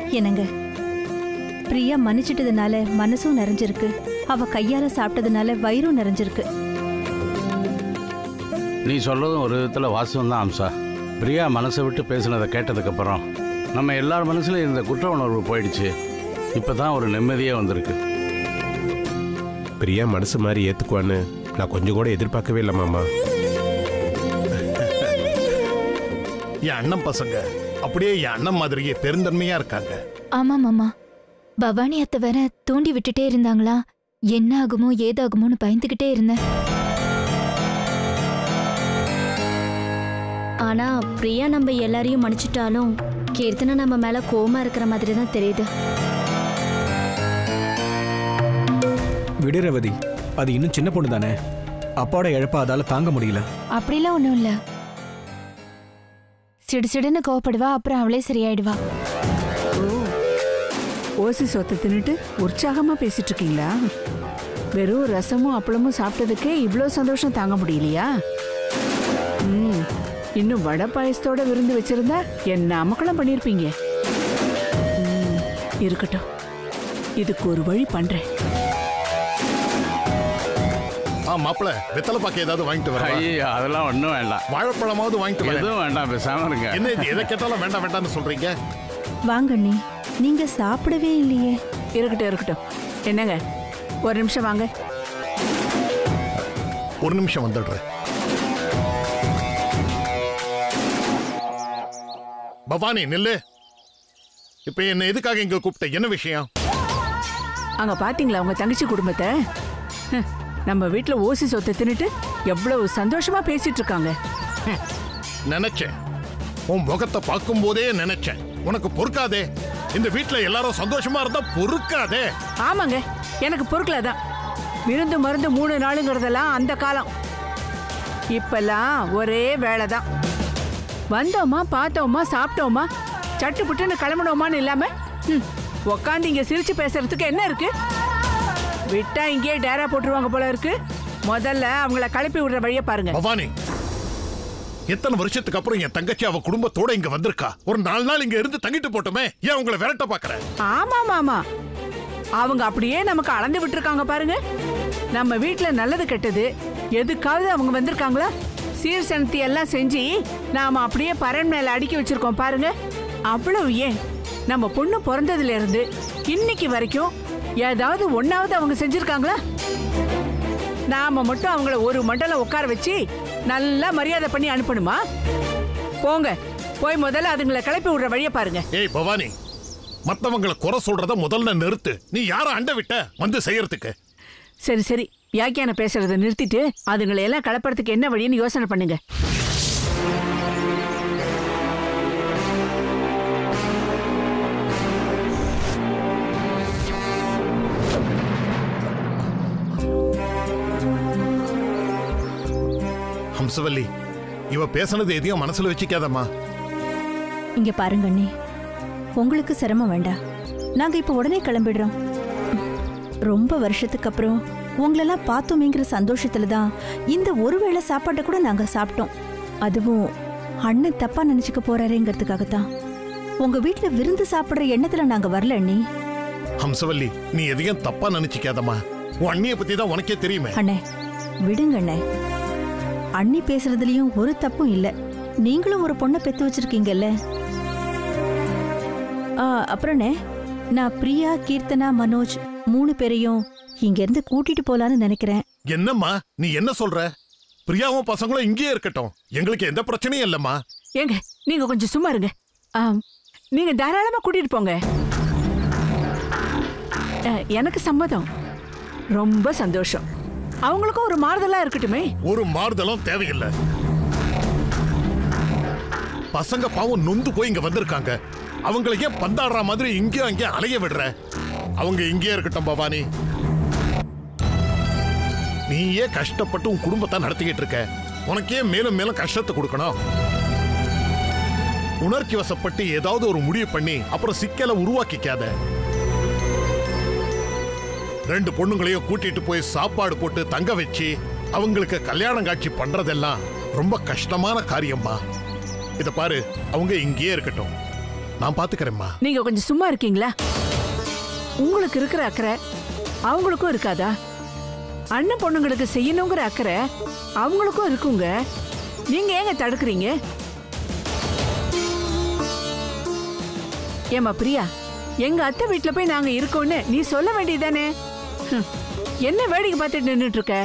என்னங்க பிரியா மன்னிச்சிட்டதுனால மனசும் நிறைஞ்சிருக்கு அவ கையால சாப்பிட்டதுனால வயிறும் நிறைஞ்சிருக்கு நீ சொல்றதும் ஒரு விதத்தில் வாசம் தான் அம்சா பிரியா மனசை விட்டு பேசுனதை கேட்டதுக்கப்புறம் நம்ம எல்லார் மனசுலையும் இருந்த குற்ற உணர்வு போயிடுச்சு இப்போ தான் ஒரு நிம்மதியே வந்திருக்கு பிரியா மனசு மாதிரி ஏத்துக்குவான்னு நான் கொஞ்சம் கூட எதிர்பார்க்கவே இல்லை மாமா என் அண்ணன் பசங்க அப்படியே என் அண்ணன் மாதிரியே பெருந்தன்மையா இருக்காங்க ஆமா மாமா பவானி அத்தை வேற தூண்டி விட்டுட்டே இருந்தாங்களா என்ன ஆகுமோ ஏதாகுமோன்னு பயந்துகிட்டே இருந்தேன் ஆனா பிரியா நம்ம எல்லாரையும் மன்னிச்சிட்டாலும் கீர்த்தனா நம்ம மேல கோவமா இருக்கிற மாதிரி தான் தெரியுது விடு ரவதி அது இன்னும் சின்ன பொண்ணு தானே அப்பாவோட இழப்ப அதால தாங்க முடியல அப்படிலாம் ஒண்ணும் இல்ல சிடுசிடுன்னு கோவப்படுவா அப்புறம் அவளே சரியாயிடுவா ஓசி சொத்தை தின்னுட்டு உற்சாகமா பேசிட்டு இருக்கீங்களா வெறும் ரசமும் அப்பளமும் சாப்பிட்டதுக்கே இவ்வளோ சந்தோஷம் தாங்க முடியலையா ம் இன்னும் வடை பாயசத்தோட விருந்து வச்சிருந்தா என்ன அமக்கலம் பண்ணியிருப்பீங்க ம், இருக்கட்டும் இதுக்கு ஒரு வழி பண்றேன் ஆ மாப்பிள வெத்தலை பாக்க ஏதாவது வாங்கிட்டு வர ஐயோ அதெல்லாம் ஒன்றும் வேண்டாம் வாழைப்பழமாவது வாங்கிட்டு வர எதுவும் வேண்டாம் பேசாம இருங்க என்ன இது எதை கேட்டாலும் வேண்டாம் வேண்டாம்னு சொல்றீங்க வாங்க அண்ணி நீங்க சாப்பிடவே இல்லையே இருக்கட்டும் இருக்கட்டும் என்னங்க ஒரு நிமிஷம் வாங்க ஒரு நிமிஷம் வந்துடுறேன் பவானி நில்லு இப்ப என்ன எதுக்காக இங்க கூப்பிட்ட என்ன விஷயம் அங்க பாத்தீங்களா உங்க தங்கச்சி குடும்பத்தை ஹம், நம்ம வீட்ல ஓசி சொத்தை தின்னுட்டு எவ்வளவு சந்தோஷமா பேசிட்டு இருக்காங்க நினைச்சேன் உன் முகத்தை பார்க்கும் போதே நினைச்சேன் உனக்கு பொறுக்காதே இந்த வீட்ல எல்லாரும் சந்தோஷமா இருந்தா பொறுக்காதே ஆமாங்க எனக்கு பொறுக்கலதான் விருந்து மருந்து மூணு நாளுங்கிறதெல்லாம் அந்த காலம் இப்பெல்லாம் ஒரே வேலை தான் வந்தோமா பார்த்தோமா சாப்பிட்டோமா சட்டு புட்டுன்னு கிளம்பணுமான்னு இல்லாம ம், உக்காந்து இங்க சிரிச்சு பேசுறதுக்கு என்ன இருக்கு விட்டா இங்கேயே டேரா போட்டுருவாங்க போல இருக்கு முதல்ல அவங்கள கிளப்பி விடுற வழியை பாருங்க பவானி எத்தனை வருஷத்துக்கு அப்புறம் என் தங்கச்சி அவ குடும்பத்தோட இங்க வந்திருக்கா ஒரு நாலு நாள் இங்க இருந்து தங்கிட்டு போட்டோமே ஏன் உங்களை விரட்ட பாக்குற ஆமா மாமா அவங்க அப்படியே நமக்கு அளந்து விட்டுருக்காங்க பாருங்க நம்ம வீட்ல நல்லது கெட்டது எதுக்காவது அவங்க வந்திருக்காங்களா சீர் சனத்தி எல்லாம் செஞ்சு நாம அப்படியே பரன் மேல அடுக்கி வச்சிருக்கோம் பாருங்க அவ்வளவு ஏன் நம்ம பொண்ணு பிறந்ததுல இருந்து இன்னைக்கு வரைக்கும் ஏதாவது ஒன்னாவது அவங்க செஞ்சிருக்காங்களா நாம மட்டும் அவங்கள ஒரு மண்டலம் உட்கார வச்சு நல்லா மரியாதை பண்ணி அனுப்பணுமா போங்க போய் முதல்ல அதுங்களை கிளப்பி விடுற வழியை பாருங்க ஏய் பவானி மத்தவங்கள குறை சொல்றத முதல்ல நிறுத்து நீ யார அண்ட விட்ட வந்து செய்யறதுக்கு சரி சரி வியாக்கியான பேசுறத நிறுத்திட்டு அதுங்களை எல்லாம் கலப்பறதுக்கு என்ன வழின்னு யோசனை பண்ணுங்க ஹம்சவல்லி இவ பேசுனது எதையும் மனசுல வச்சுக்காதம்மா இங்க பாருங்க அண்ணி உங்களுக்கு சிரமம் வேண்டாம் நாங்க இப்ப உடனே கிளம்பிடுறோம் ரொம்ப வருஷத்துக்கு அப்புறம் உங்களெல்லாம் பார்த்தோமேங்கிற சந்தோஷத்துல தான் இந்த ஒருவேளை சாப்பாட்டை கூட நாங்க சாப்பிட்டோம் அதுவும் அண்ணன் தப்பா நினைச்சுக்க போறாரேங்கிறதுக்காகத்தான் உங்க வீட்ல விருந்து சாப்பிடுற எண்ணத்துல நாங்க வரல அண்ணி ஹம்சவல்லி நீ எதையும் தப்பா நினைச்சுக்காதம்மா உன் அண்ணிய பத்தி தான் உனக்கே தெரியுமே அண்ணே விடுங்க அண்ணே அண்ணி பேசுறதுலயும் ஒரு தப்பும் இல்ல நீங்களும் ஒரு பொண்ணை பெத்து வச்சிருக்கீங்கல்ல ஆ, அப்புறம்ண்ணே நான் பிரியா கீர்த்தனா மனோஜ் மூணு பேரையும் இங்க இருந்து கூட்டிட்டு போலான்னு நினைக்கிறேன் என்னம்மா நீ என்ன சொல்ற பிரியாவும் பசங்களும் இங்கேயே இருக்கட்டும் எங்களுக்கு எந்த பிரச்சனையும் இல்லம்மா ஏங்க நீங்க கொஞ்சம் சும்மா இருங்க ஆம், நீங்க தாராளமா கூட்டிட்டு போங்க அஹ், எனக்கு சம்மதம் ரொம்ப சந்தோஷம் அவங்களுக்கும் ஒரு மாறுதலா இருக்கட்டுமே ஒரு மாறுதலும் தேவையில்லை பசங்க பாவம் நொந்து போய் இங்க வந்திருக்காங்க அவங்களை ஏன் பந்தாடுற மாதிரி இங்கேயும் அங்கேயும் அலைய விடுற அவங்க இங்கேயே இருக்கட்டும் பவானி நீயே கஷ்டப்பட்டு உன் குடும்பத்தை நடத்திக்கிட்டு இருக்க உனக்கே மேலும் மேலும் கஷ்டத்தை கொடுக்கணும் உணர்ச்சி வசப்பட்டு ஏதாவது ஒரு முடிவு பண்ணி அப்புறம் சிக்கலை உருவாக்கிக்காத ரெண்டு பொண்ணுங்களையும் கூட்டிட்டு போய் சாப்பாடு போட்டு தங்க வச்சு அவங்களுக்கு கல்யாணம் காட்சி பண்றதெல்லாம் ரொம்ப கஷ்டமான காரியம்மா இத பாரு அவங்க இங்கேயே இருக்கட்டும் நான் பாத்துக்கிறேம்மா நீங்க கொஞ்சம் சும்மா இருக்கீங்களா உங்களுக்கு இருக்கிற அக்கறை அவங்களுக்கும் இருக்காதா அண்ணன் பொண்ணுங்களுக்கு செய்யணுங்கிற அக்கறை அவங்களுக்கும் இருக்குங்க நீங்க ஏங்க தடுக்கிறீங்க ஏமா பிரியா எங்க அத்தை வீட்ல போய் நாங்க இருக்கோம்னு நீ சொல்ல வேண்டியதானே ஹம், என்ன வேடிக்கை பார்த்துட்டு நின்னுட்டு இருக்க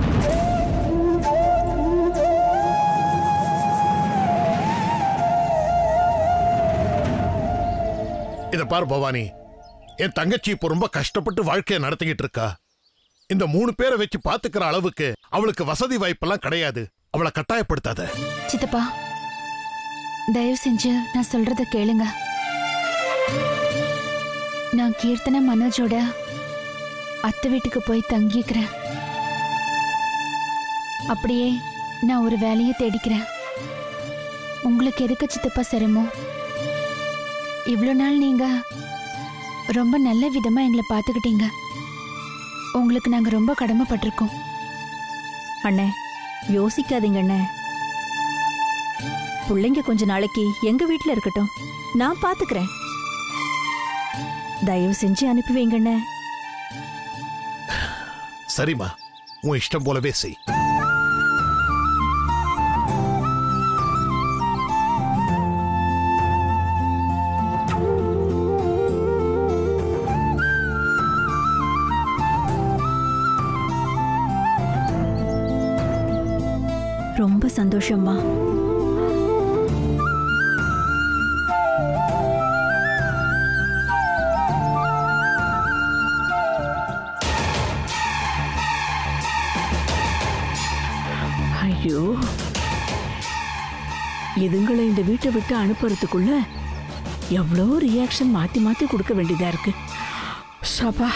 இத பாரு பவானி என் தங்கச்சி இப்ப ரொம்ப கஷ்டப்பட்டு வாழ்க்கையை நடத்திக்கிட்டு இருக்கா இந்த மூணு பேரை வச்சு பாத்துக்கிற அளவுக்கு அவளுக்கு வசதி வாய்ப்பெல்லாம் கிடையாது அவளை கட்டாயப்படுத்தாத சித்தப்பா தயவு செஞ்சு நான் சொல்றத கேளுங்க நான் கீர்த்தன மனோஜோட அத்தை வீட்டுக்கு போய் தங்கிக்கிறேன் அப்படியே நான் ஒரு வேலையை தேடிக்கிறேன் உங்களுக்கு எதுக்கு சித்தப்பா சிரமம் இவ்வளோ நாள் நீங்க ரொம்ப நல்ல விதமா எங்களை பார்த்துக்கிட்டீங்க உங்களுக்கு நாங்க ரொம்ப கடமைப்பட்டிருக்கோம் அண்ணே யோசிக்காதீங்க அண்ணே பிள்ளைங்க கொஞ்ச நாளைக்கு எங்க வீட்ல இருக்கட்டும் நான் பாத்துக்கிறேன் தயவு செஞ்சு அனுப்பி வைங்க அண்ணே சரிம்மா உன் இஷ்டம் போலவே செய் ரொம்ப சந்தோஷம்மா ஐயோ இதுங்களை இந்த வீட்டை விட்டு அனுப்புறதுக்குள்ள எவ்வளோ ரியாக்ஷன் மாத்தி மாத்தி கொடுக்க வேண்டியதா இருக்கு சபா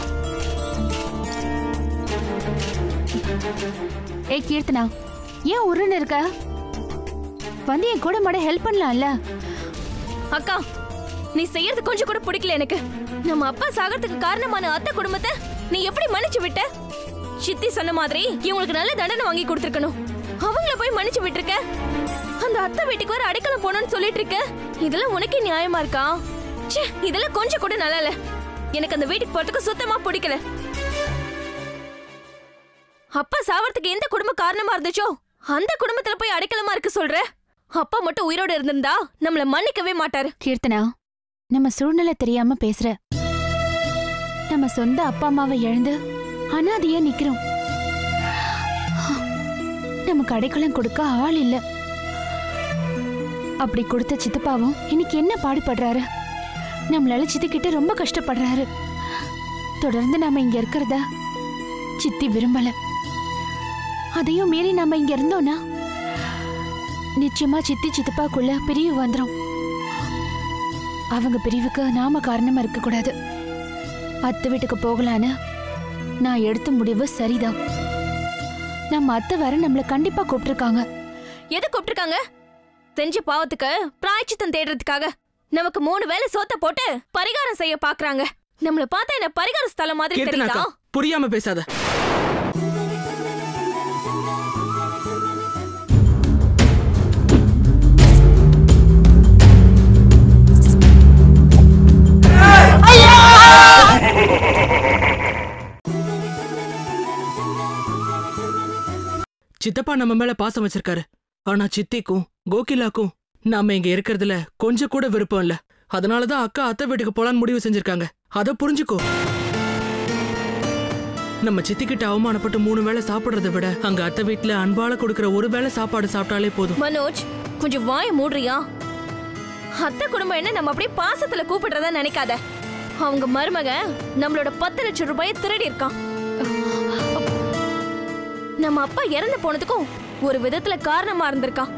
ஏய் கீர்த்தனா ஏன் உருன்னு இருக்க வந்து என் கூட மாட ஹெல்ப் பண்ணலாம்ல அக்கா நீ செய்யறது கொஞ்சம் கூட பிடிக்கல எனக்கு நம்ம அப்பா சாகறதுக்கு காரணமான அத்தை குடும்பத்தை நீ எப்படி மன்னிச்சு விட்ட சித்தி சொன்ன மாதிரி இவங்களுக்கு நல்ல தண்டனை வாங்கி கொடுத்துருக்கணும் அவங்கள போய் மன்னிச்சு விட்டுருக்க அந்த அத்தை வீட்டுக்கு வர அடைக்கலம் போனோம்னு சொல்லிட்டு இருக்க இதெல்லாம் உனக்கே நியாயமா இருக்கா ச்சே இதெல்லாம் கொஞ்சம் கூட நல்லா இல்ல எனக்கு அந்த வீட்டுக்கு போறதுக்கு சுத்தமா பிடிக்கல அப்பா சாவறதுக்கு எந்த குடும்பம் காரணமா இருந்துச்சோ அந்த குடும்பத்துல போய் அடைக்கலமா இருக்க சொல்ற அப்பா மட்டும் உயிரோட இருந்திருந்தா நம்மள மன்னிக்கவே மாட்டாரு கீர்த்தனா நம்ம சூழ்நிலை தெரியாம பேசுற நம்ம சொந்த அப்பா அம்மாவை இழந்து அனாதையா நிக்கிறோம் நமக்கு அடைக்கலம் கொடுக்க ஆள் இல்ல அப்படி கொடுத்த சித்தப்பாவும் இன்னைக்கு என்ன பாடுபடுறாரு நம்மளால சித்திக்கிட்ட ரொம்ப கஷ்டப்படுறாரு தொடர்ந்து நாம இங்க இருக்கிறத சித்தி விரும்பல அதையும் மீறி நாம இங்க இருந்தோம்னா நிச்சயமா சித்தி சித்தப்பாக்குள்ள பிரிவு வந்துரும் அவங்க பிரிவுக்கு நாம காரணமா இருக்க கூடாது அத்தை வீட்டுக்கு போகலான்னு நான் எடுத்த முடிவு சரிதான் நம்ம அத்தை வர நம்மள கண்டிப்பா கூப்பிட்டிருக்காங்க எது கூப்பிட்டிருக்காங்க செஞ்ச பாவத்துக்கு பிராய்ச்சித்தம் தேடுறதுக்காக நமக்கு மூணு வேளை சோத்த போட்டு பரிகாரம் செய்ய பாக்குறாங்க நம்மள பார்த்தா என்ன பரிகார ஸ்தலம் மாதிரி கீர்த்தனாக்கா தெரியுதா புரியாம பேசாத சித்தப்பா நம்ம மேல பாசம் வச்சிருக்காரு ஆனா சித்திக்கும் கோகிலாக்கும் நாம இங்க இருக்கிறதுல கொஞ்சம் கூட விருப்பம் இல்ல அதனாலதான் அக்கா அத்தை வீட்டுக்கு போலான்னு முடிவு செஞ்சிருக்காங்க அத புரிஞ்சுக்கோ நம்ம சித்திக்கிட்ட அவமானப்பட்டு மூணு வேளை சாப்பிடுறதை விட அங்க அத்தை வீட்டுல அன்பால கொடுக்கிற ஒரு வேளை சாப்பாடு சாப்பிட்டாலே போதும் மனோஜ் கொஞ்சம் வாய மூடுறியா அத்தை குடும்பம் என்ன நம்ம அப்படியே பாசத்துல கூப்பிடுறதா நினைக்காத அவங்க மருமக நம்மளோட பத்து லட்சம் ரூபாயை திருடி இருக்கான் நம்ம அப்பா இறந்து போனதுக்கும் ஒரு விதத்துல காரணமா இருந்திருக்கான்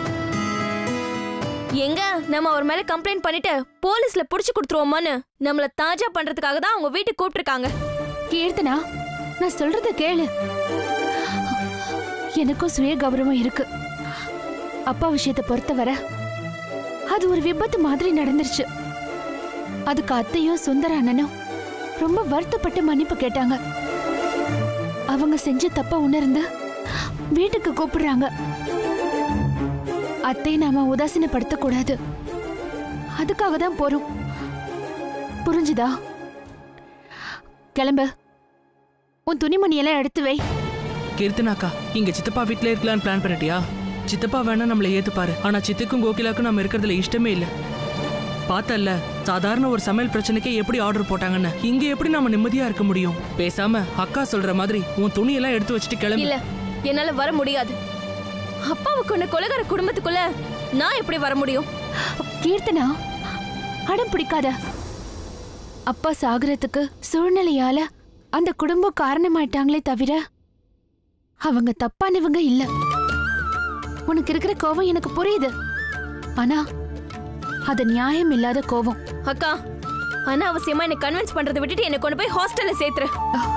எங்க நம்ம அவர் மேல கம்ப்ளைண்ட் பண்ணிட்டு போலீஸ்ல புடிச்சு கொடுத்துருவோமான்னு நம்மள தாஜா பண்றதுக்காக தான் அவங்க வீட்டுக்கு கூப்பிட்டிருக்காங்க கீர்த்தனா நான் சொல்றத கேளு எனக்கும் சுய கௌரவம் இருக்கு அப்பா விஷயத்தை பொறுத்தவரை அது ஒரு விபத்து மாதிரி நடந்துருச்சு அதுக்கு அத்தையும் சுந்தர அண்ணனும் ரொம்ப வருத்தப்பட்டு மன்னிப்பு கேட்டாங்க அவங்க செஞ்ச தப்ப உணர்ந்து வீட்டுக்கு கூப்பிடுறாங்க அத்தை நாம உதாசீனப்படுத்த கூடாது அதுக்காக தான் போறோம் புரிஞ்சுதா கிளம்பு உன் துணிமணி எல்லாம் எடுத்து வை கீர்த்தனாக்கா இங்க சித்தப்பா வீட்ல இருக்கலாம்னு பிளான் பண்ணிட்டியா சித்தப்பா வேணா நம்மள ஏத்துப்பாரு ஆனா சித்துக்கும் கோகிலாக்கும் நம்ம இருக்கிறதுல இஷ்டமே இல்ல பார்த்தல்ல சாதாரண ஒரு சமையல் பிரச்சனைக்கே எப்படி ஆர்டர் போட்டாங்கன்னு இங்க எப்படி நாம நிம்மதியா இருக்க முடியும் பேசாம அக்கா சொல்ற மாதிரி உன் துணியெல்லாம் எடுத்து வச்சுட்டு கிளம்பு இல்ல என்னால வர முடியாது அப்பாவுக்கு ஒண்ணு கொலகார குடும்பத்துக்குள்ள நான் எப்படி வர முடியும் கீர்த்தனா அடம் பிடிக்காத அப்பா சாகுறதுக்கு சூழ்நிலையால அந்த குடும்பம் காரணமாயிட்டாங்களே தவிர அவங்க தப்பானவங்க இல்ல உனக்கு இருக்கிற கோவம் எனக்கு புரியுது ஆனா அது நியாயம் இல்லாத கோவம் அக்கா அனாவசியமா என்ன கன்வின்ஸ் பண்றதை விட்டுட்டு என்ன கொண்டு போய் ஹாஸ்டல்ல சேர்த்துரு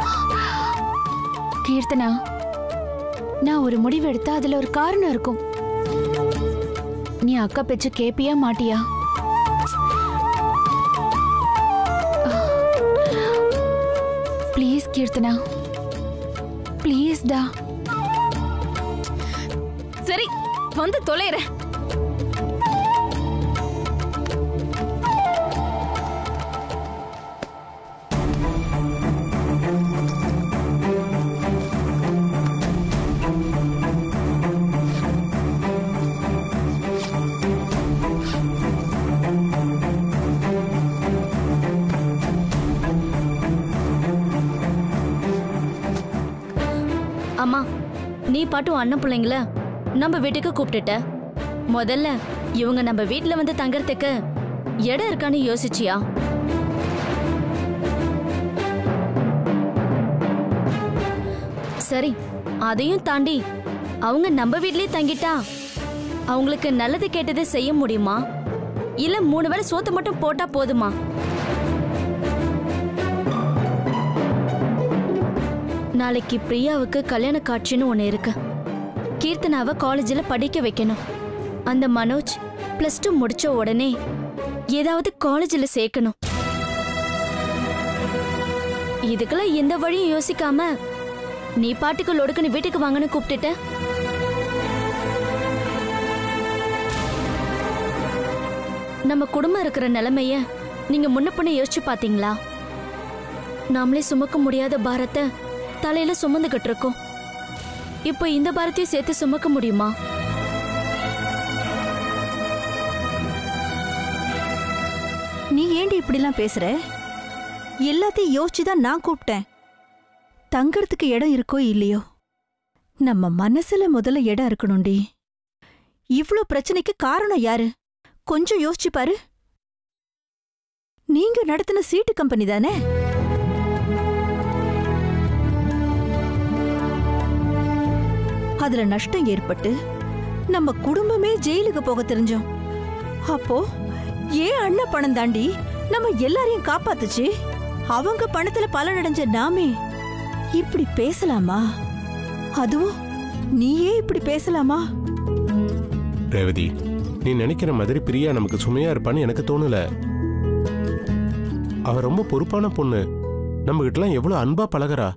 கீர்த்தனா நான் ஒரு முடிவு எடுத்தா அதுல ஒரு காரணம் இருக்கும் நீ அக்கா பேச்சு கேப்பியா மாட்டியா ப்ளீஸ் கீர்த்தனா ப்ளீஸ் டா சரி வந்து தொலைறேன் அம்மா நீ பாட்டும் அண்ணன் பிள்ளைங்கள நம்ம வீட்டுக்கு கூப்பிட்டுட்ட முதல்ல இவங்க நம்ம வீட்ல வந்து தங்கறதுக்கு இடம் இருக்கான்னு யோசிச்சியா சரி அதையும் தாண்டி அவங்க நம்ம வீட்லயே தங்கிட்டா அவங்களுக்கு நல்லது கேட்டது செய்ய முடியுமா இல்ல மூணு வேளை சோத்து மட்டும் போட்டா போதுமா நாளைக்கு பிரியாவுக்கு கல்யாண காட்சின்னு ஒன்று இருக்கு கீர்த்தனாவை காலேஜில் படிக்க வைக்கணும் அந்த மனோஜ் ப்ளஸ் டூ முடிச்ச உடனே ஏதாவது காலேஜில் சேர்க்கணும் இதுக்கெல்லாம் எந்த வழியும் யோசிக்காம நீ பாட்டுக்கு லொடுக்குன்னு வீட்டுக்கு வாங்கன்னு கூப்பிட்டுட்ட நம்ம குடும்பம் இருக்கிற நிலைமைய நீங்க முன்ன பின்ன யோசிச்சு பாத்தீங்களா நாமளே சுமக்க முடியாத பாரத்தை தலையில சுமந்துகிட்டு இருக்கோம் இப்போ இந்த பாரத்தையும் சேர்த்து சுமக்க முடியுமா நீ ஏண்டி இப்படிலாம் பேசுற எல்லாத்தையும் யோசிச்சு தான் நான் கூப்பிட்டேன் தங்கறதுக்கு இடம் இருக்கோ இல்லையோ நம்ம மனசுல முதல்ல இடம் இருக்கணும்டி இவ்ளோ பிரச்சனைக்கு காரணம் யாரு கொஞ்சம் யோசிச்சு பாரு நீங்க நடத்தின சீட்டு கம்பெனி தானே அதுல நஷ்டம் ஏற்பட்டு நம்ம குடும்பமே ஜெயிலுக்கு போக தெரிஞ்சோம் அப்போ ஏன் அண்ணன் பணம் தாண்டி நம்ம எல்லாரையும் காப்பாத்துச்சு அவங்க பணத்துல பலனடைஞ்ச நாமே இப்படி பேசலாமா அதுவும் நீயே இப்படி பேசலாமா ரேவதி நீ நினைக்கிற மாதிரி பிரியா நமக்கு சுமையா இருப்பான்னு எனக்கு தோணல அவ ரொம்ப பொறுப்பான பொண்ணு நம்ம கிட்டலாம் எவ்வளவு அன்பா பழகுறா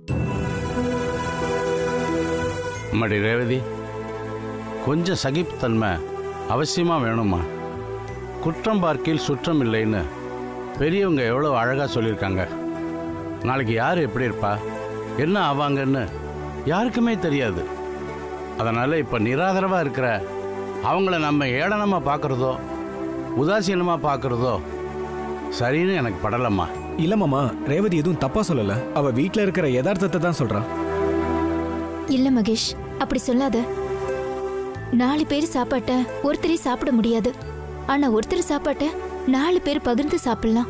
மடி ரேவதி கொஞ்சம் சகிப்புத்தன்மை அவசியமாக வேணுமா குற்றம் பார்க்கில் சுற்றம் இல்லைன்னு பெரியவங்க எவ்வளோ அழகாக சொல்லியிருக்காங்க நாளைக்கு யார் எப்படி இருப்பா என்ன ஆவாங்கன்னு யாருக்குமே தெரியாது அதனால் இப்போ நிராதரவாக இருக்கிற அவங்கள நம்ம ஏளனமாக பார்க்குறதோ உதாசீனமாக பார்க்குறதோ சரின்னு எனக்கு படலம்மா இல்ல மாமா ரேவதி எதுவும் தப்பா சொல்லல அவ வீட்ல இருக்கிற யதார்த்தத்தை தான் சொல்றா இல்ல மகேஷ் அப்படி சொல்லாத நாலு பேர் சாப்பாட்ட ஒருத்தரே சாப்பிட முடியாது ஆனா ஒருத்தர் சாப்பாட்ட நாலு பேர் பகிர்ந்து சாப்பிடலாம்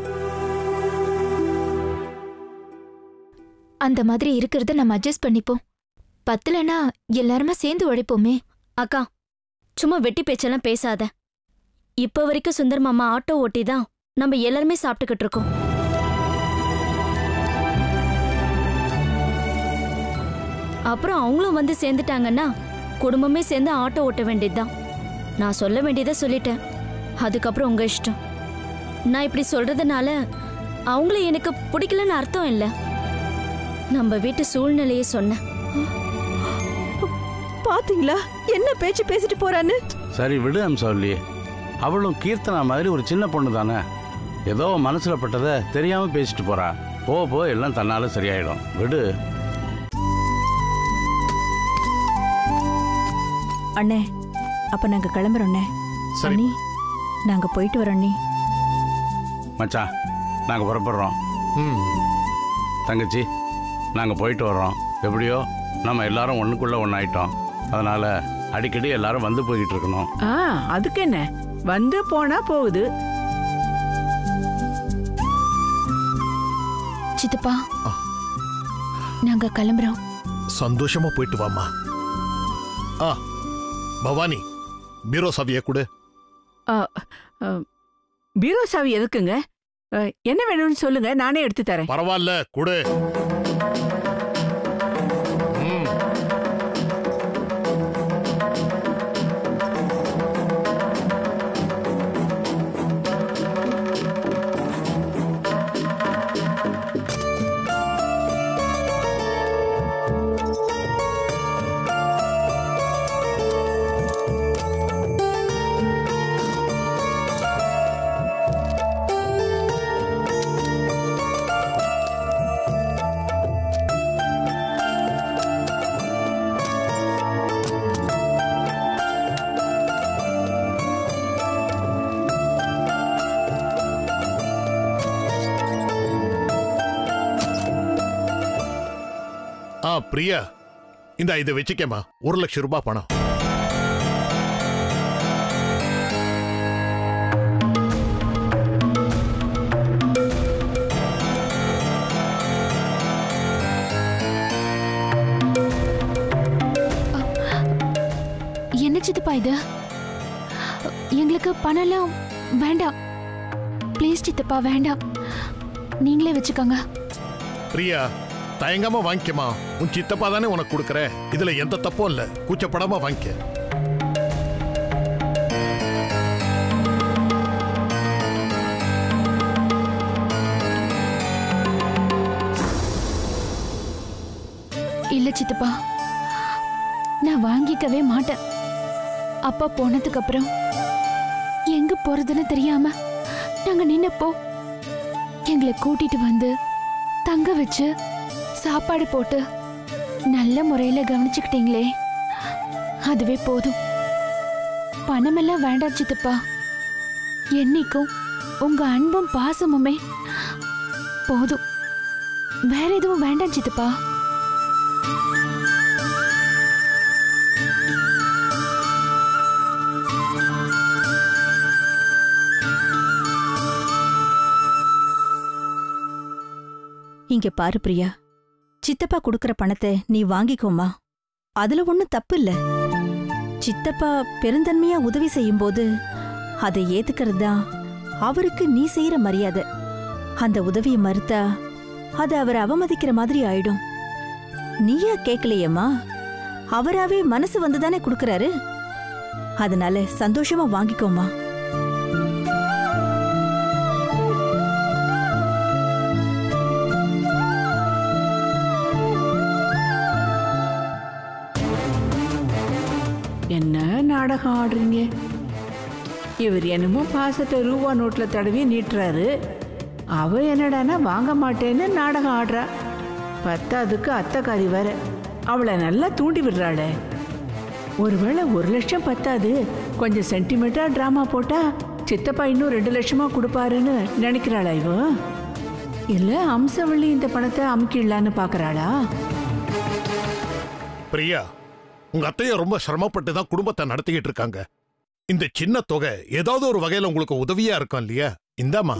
அந்த மாதிரி இருக்கிறத நம்ம அட்ஜஸ்ட் பண்ணிப்போம் பத்தலனா எல்லாருமே சேர்ந்து உழைப்போமே அக்கா சும்மா வெட்டி பேச்செல்லாம் பேசாத இப்ப வரைக்கும் சுந்தர் மாமா ஆட்டோ ஓட்டி தான் நம்ம எல்லாருமே சாப்பிட்டுக்கிட்டு இருக்கோம் அப்புறம் அவங்களும் வந்து சேர்ந்துட்டாங்கன்னா குடும்பமே சேர்ந்து ஆட்டோ ஓட்ட வேண்டியதுதான் நான் சொல்ல வேண்டியதை சொல்லிட்டேன் அதுக்கப்புறம் உங்க இஷ்டம் நான் இப்படி சொல்றதுனால அவங்கள எனக்கு பிடிக்கலன்னு அர்த்தம் இல்லை நம்ம வீட்டு சூழ்நிலையை சொன்னேன் பாத்தீங்களா என்ன பேச்சு பேசிட்டு போறான்னு சரி விடு அம்சவல்லி அவளும் கீர்த்தனா மாதிரி ஒரு சின்ன பொண்ணு தானே ஏதோ மனசுல பட்டதை தெரியாம பேசிட்டு போறா போ போ எல்லாம் தன்னால சரியாயிடும் விடு அண்ணே அப்ப நாங்க கிளம்புறோண்ணே சரி. அண்ணி நாங்க போயிட்டு வரோம் அண்ணி மச்சான் நாங்க புறப்படுறோம் ம் தங்கச்சி நாங்க போயிட்டு வர்றோம் எப்படியோ நம்ம எல்லாரும் ஒண்ணுக்குள்ள ஒண்ணாயிட்டோம் அதனால அடிக்கடி எல்லாரும் வந்து போய்கிட்டு இருக்கணும் ஆ அதுக்கு என்ன வந்து போனா போகுது சித்தப்பா ஆ. நாங்க கிளம்புறோம் சந்தோஷமா போயிட்டு வாமா ஆ பவானி பீரோ சாவியை கொடு ஆ, ஆ, பீரோ சாவி எதுக்குங்க ஆ, என்ன வேணும்னு சொல்லுங்க நானே எடுத்து தரேன் பரவாயில்ல கொடு ம் ஆ பிரியா இந்த இதை வச்சுக்கேம்மா ஒரு லட்சம் ரூபாய் பணம் என்ன சித்தப்பா இது எங்களுக்கு பணம்லாம் வேண்டாம் ப்ளீஸ் சித்தப்பா வேண்டாம் நீங்களே வச்சுக்கோங்க பிரியா தயங்காம வாங்கிக்கமா உன் சித்தப்பா தானே உனக்கு கொடுக்கற இதுல எந்த தப்பும் இல்ல கூச்சப்படாம வாங்கிக்க இல்ல சித்தப்பா நான் வாங்கிக்கவே மாட்டேன் அப்பா போனதுக்கு அப்புறம் எங்க போறதுன்னு தெரியாம நாங்க நின்னப்போ எங்களை கூட்டிட்டு வந்து தங்க வச்சு சாப்பாடு போட்டு நல்ல முறையில கவனிச்சுக்கிட்டீங்களே அதுவே போதும் பணமெல்லாம் வேண்டாம் சித்தப்பா என்னைக்கும் உங்க அன்பும் பாசமுமே போதும் வேற எதுவும் வேண்டாம் சித்தப்பா இங்க பாரு பிரியா சித்தப்பா கொடுக்கற பணத்தை நீ வாங்கிக்கோமா அதுல ஒண்ணும் தப்பு இல்ல சித்தப்பா பெருந்தன்மையா உதவி செய்யும்போது அதை ஏத்துக்கிறது தான் அவருக்கு நீ செய்யற மரியாதை அந்த உதவியை மறுத்தா அது அவரை அவமதிக்கிற மாதிரி ஆயிடும் நீயா கேட்கலையேம்மா அவராவே மனசு வந்துதானே கொடுக்கறாரு அதனால சந்தோஷமா வாங்கிக்கோமா என்ன நாடகம் ஆடுறீங்க இவர் என்னமோ பாசத்தை ரூபா நோட்ல தடவி நீட்டுறாரு அவ என்னடான்னா வாங்க மாட்டேன்னு நாடகம் ஆடுறா பத்தாதுக்கு அத்தைக்காரி வேற அவளை நல்லா தூண்டி விடுறாளே ஒருவேளை ஒரு லட்சம் பத்தாது கொஞ்சம் சென்டிமெண்டா ட்ராமா போட்டா சித்தப்பா இன்னும் ரெண்டு லட்சமா கொடுப்பாருன்னு நினைக்கிறாளா இவ இல்ல அம்சவள்ளி இந்த பணத்தை அமுக்கிடலான்னு பாக்குறாளா பிரியா உங்க அத்தையும் ரொம்ப சிரமப்பட்டு தான் குடும்பத்தை நடத்திக்கிட்டு இருக்காங்க இந்த சின்ன தொகை ஏதாவது ஒரு வகையில உங்களுக்கு உதவியா இருக்கும் இல்லையா இந்தாம்மா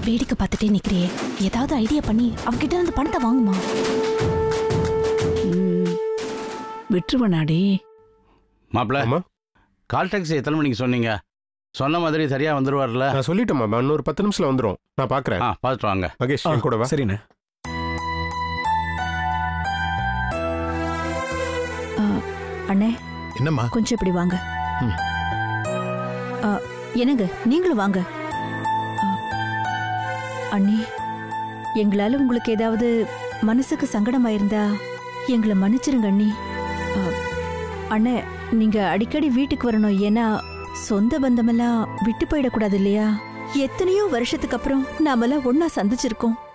வேடிக்கை பார்த்துட்டே நிக்கிறியே ஏதாவது ஐடியா பண்ணி அவகிட்ட இருந்து பணத்தை வாங்குமா ம், விட்டுருவனாடி மாப்பிள்ள ஆமா கால் டாக்ஸி எத்தனை மணிக்கு சொன்னீங்க சொன்ன மாதிரி சரியா வந்துருவார்ல நான் சொல்லிட்டேன் மாமா இன்னொரு பத்து நிமிஷத்துல வந்துரும் நான் பாக்குறேன் ஆ பார்த்துட்டு வாங்க மகேஷ் என் கூட வா சரிண்ணே அண்ணே என்னம்மா கொஞ்சம் இப்படி வாங்க ம். ஆ, என்னங்க நீங்களும் வாங்க ஆ, அண்ணே எங்களால உங்களுக்கு ஏதாவது மனசுக்கு சங்கடமாயிருந்தா எங்களை மன்னிச்சிருங்க அண்ணி ஆ, அண்ணே நீங்க அடிக்கடி வீட்டுக்கு வரணும் ஏன்னா சொந்த பந்தமெல்லாம் விட்டு போயிடக்கூடாது இல்லையா எத்தனையோ வருஷத்துக்கு அப்புறம் நாமெல்லாம் ஒன்னா சந்திச்சிருக்கோம்